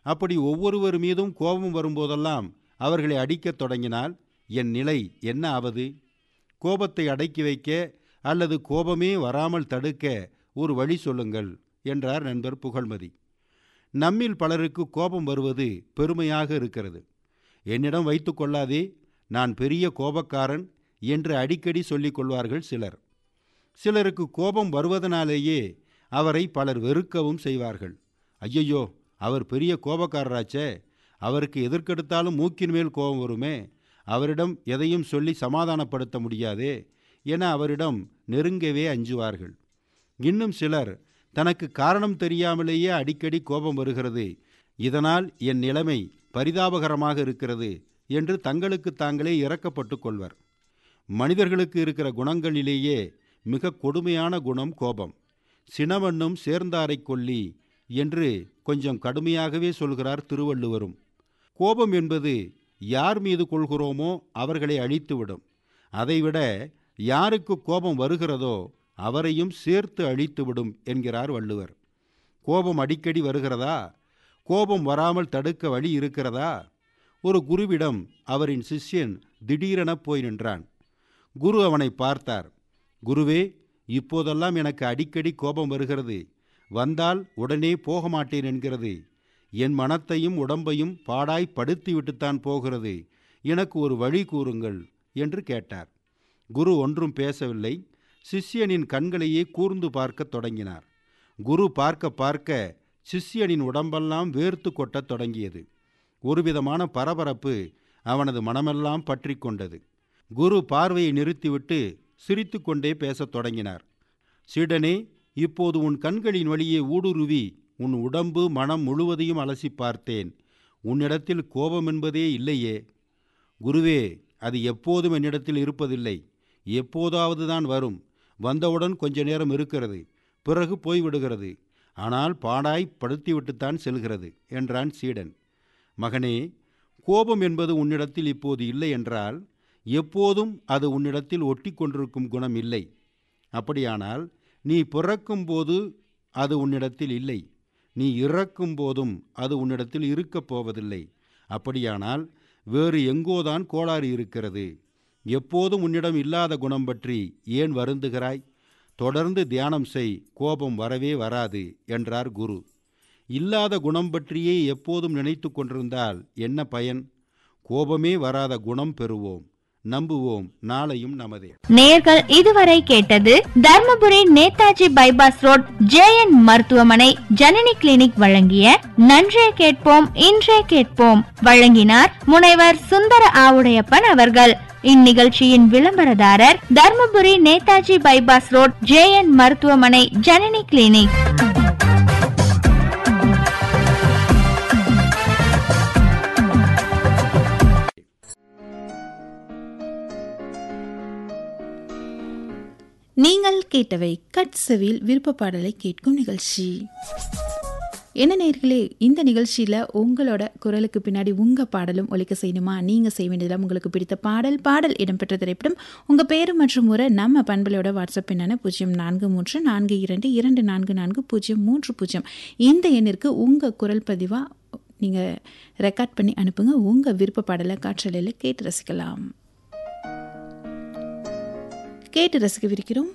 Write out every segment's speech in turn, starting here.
அப்படி ஒவ்வொருவர் மீதும் கோபம் வரும்போதெல்லாம் அவர்களை அடிக்கத் தொடங்கினால் என் நிலை என்ன ஆவது கோபத்தை அடக்கி வைக்க அல்லது கோபமே வராமல் தடுக்க ஒரு வழி சொல்லுங்கள் என்றார் நண்பர் புகழ்மதி நம்மில் பலருக்கு கோபம் வருவது பெருமையாக இருக்கிறது என்னிடம் வைத்து கொள்ளாதே நான் பெரிய கோபக்காரன் என்று அடிக்கடி சொல்லிக் கொள்வார்கள் சிலர் சிலருக்கு கோபம் வருவதனாலேயே அவரை பலர் வெறுக்கவும் செய்வார்கள் ஐயையோ அவர் பெரிய கோபக்காரராச்சே அவருக்கு எதற்கெடுத்தாலும் மூக்கின் மேல் கோபம் வருமே அவரிடம் எதையும் சொல்லி சமாதானப்படுத்த முடியாதே என அவரிடம் நெருங்கவே அஞ்சுவார்கள் இன்னும் சிலர் தனக்கு காரணம் தெரியாமலேயே அடிக்கடி கோபம் வருகிறது இதனால் என் நிலைமை பரிதாபகரமாக இருக்கிறது என்று தங்களுக்கு தாங்களே இறக்கப்பட்டு கொள்வர் மனிதர்களுக்கு இருக்கிற குணங்களிலேயே மிக கொடுமையான குணம் கோபம் சினவண்ணும் சேர்ந்தாரை கொல்லி என்று கொஞ்சம் கடுமையாகவே சொல்கிறார் திருவள்ளுவரும் கோபம் என்பது யார் மீது கொள்கிறோமோ அவர்களை அழித்துவிடும் அதைவிட யாருக்கு கோபம் வருகிறதோ அவரையும் சேர்த்து அழித்துவிடும் என்கிறார் வள்ளுவர் கோபம் அடிக்கடி வருகிறதா கோபம் வராமல் தடுக்க வழி இருக்கிறதா ஒரு குருவிடம் அவரின் சிஷ்யன் திடீரென போய் நின்றான் குரு அவனை பார்த்தார் குருவே இப்போதெல்லாம் எனக்கு அடிக்கடி கோபம் வருகிறது வந்தால் உடனே போக மாட்டேன் என்கிறது என் மனத்தையும் உடம்பையும் பாடாய் படுத்திவிட்டுத்தான் போகிறது எனக்கு ஒரு வழி கூறுங்கள் என்று கேட்டார் குரு ஒன்றும் பேசவில்லை சிஷ்யனின் கண்களையே கூர்ந்து பார்க்கத் தொடங்கினார் குரு பார்க்க பார்க்க சிஷ்யனின் உடம்பெல்லாம் வேர்த்து கொட்டத் தொடங்கியது ஒருவிதமான பரபரப்பு அவனது மனமெல்லாம் பற்றி கொண்டது குரு பார்வையை நிறுத்திவிட்டு சிரித்து கொண்டே பேசத் தொடங்கினார் சீடனே இப்போது உன் கண்களின் வழியே ஊடுருவி உன் உடம்பு மனம் முழுவதையும் அலசி பார்த்தேன் உன்னிடத்தில் கோபம் என்பதே இல்லையே குருவே அது எப்போதும் என்னிடத்தில் இருப்பதில்லை எப்போதாவது தான் வரும் வந்தவுடன் கொஞ்ச நேரம் இருக்கிறது பிறகு போய்விடுகிறது ஆனால் பாடாய் படுத்திவிட்டுத்தான் செல்கிறது என்றான் சீடன் மகனே கோபம் என்பது உன்னிடத்தில் இப்போது இல்லை என்றால் எப்போதும் அது உன்னிடத்தில் ஒட்டி கொண்டிருக்கும் குணம் இல்லை அப்படியானால் நீ பிறக்கும்போது அது உன்னிடத்தில் இல்லை நீ இறக்கும் போதும் அது உன்னிடத்தில் இருக்கப் போவதில்லை அப்படியானால் வேறு எங்கோதான் கோளாறு இருக்கிறது எப்போதும் உன்னிடம் இல்லாத குணம் பற்றி ஏன் வருந்துகிறாய் தொடர்ந்து தியானம் செய் கோபம் வரவே வராது என்றார் குரு இல்லாத குணம் பற்றியே எப்போதும் நினைத்து கொண்டிருந்தால் என்ன பயன் கோபமே வராத குணம் பெறுவோம் நம்புவோம் நாளையும் நமதே நேர்கள் இதுவரை கேட்டது Dharmapuri Netaji bypass road JN மருத்துவமனை ஜனனி கிளினிக் வழங்கிய நன்றே கேட்போம் இன்றே கேட்போம் வழங்கினார் முனைவர் சுந்தர ஆவுடையப்பன் அவர்கள் இந்நிகழ்ச்சியின் விளம்பரதாரர் Dharmapuri Netaji bypass road JN மருத்துவமனை ஜனனி கிளினிக் நீங்கள் கேட்டவை கட்சவில் விருப்ப பாடலை கேட்கும் நிகழ்ச்சி என்ன நேர்களே இந்த நிகழ்ச்சியில் உங்களோட குரலுக்கு பின்னாடி உங்கள் பாடலும் ஒலிக்க செய்யணுமா நீங்கள் செய்ய வேண்டியதில் உங்களுக்கு பிடித்த பாடல் பாடல் இடம்பெற்ற திரைப்படம் உங்கள் பேர் மற்றும் முறை நம்ம பண்பலையோட வாட்ஸ்அப் எண்ணான பூஜ்ஜியம் நான்கு மூன்று நான்கு இரண்டு இரண்டு நான்கு நான்கு பூஜ்ஜியம் மூன்று பூஜ்ஜியம் இந்த எண்ணிற்கு உங்கள் குரல் பதிவாக நீங்கள் ரெக்கார்ட் பண்ணி அனுப்புங்க உங்கள் விருப்ப பாடலை காற்றலையில் கேட்டு ரசிக்கலாம் கேட்டு ரசிக்கவிருக்கிறோம்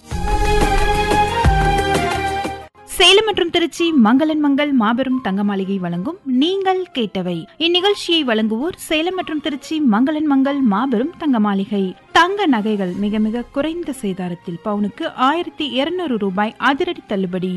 சேலம் மற்றும் திருச்சி மங்களன் மங்கள் மாபெரும் தங்க மாளிகை வழங்கும் நீங்கள் கேட்டவை இந்நிகழ்ச்சியை வழங்குவோர் சேலம் மற்றும் திருச்சி மங்களன் மங்கள் மாபெரும் தங்க மாளிகை தங்க நகைகள் மிக மிக குறைந்த சேதாரத்தில் பவுனுக்கு ஆயிரத்தி இருநூறு ரூபாய் அதிரடி தள்ளுபடி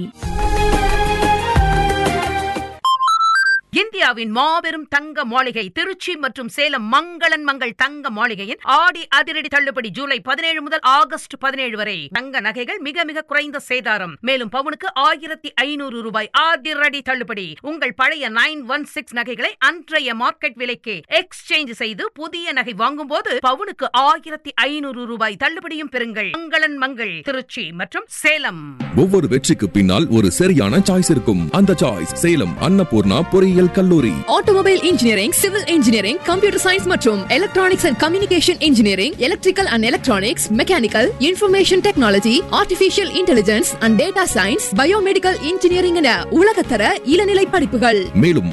இந்தியாவின் மாபெரும் தங்க மாளிகை திருச்சி மற்றும் சேலம் மங்களன் மங்கள் தங்க மாளிகையின் ஆடி அதிரடி தள்ளுபடி ஜூலை பதினேழு முதல் ஆகஸ்ட் பதினேழு வரை தங்க நகைகள் மிக மிக குறைந்த சேதாரம் மேலும் பவுனுக்கு ஆயிரத்தி ஐநூறு ரூபாய் அதிரடி தள்ளுபடி உங்கள் பழைய நைன் ஒன் சிக்ஸ் நகைகளை அன்றைய மார்க்கெட் விலைக்கு எக்ஸ்சேஞ்ச் செய்து புதிய நகை வாங்கும் போது பவுனுக்கு ஆயிரத்தி ஐநூறு ரூபாய் தள்ளுபடியும் பெறுங்கள் மங்களன் மங்கள் திருச்சி மற்றும் சேலம் ஒவ்வொரு வெற்றிக்கு பின்னால் ஒரு சரியான சாய்ஸ் இருக்கும் அந்த சாய்ஸ் சேலம் அன்னபூர்ணா பொறியியல் கல்லூரி automobile engineering civil engineering computer science மற்றும் electronics and communication engineering electrical and electronics mechanical information technology artificial intelligence and data science biomedical engineering என உலகத்தர இளநிலை படிப்புகள் மேலும்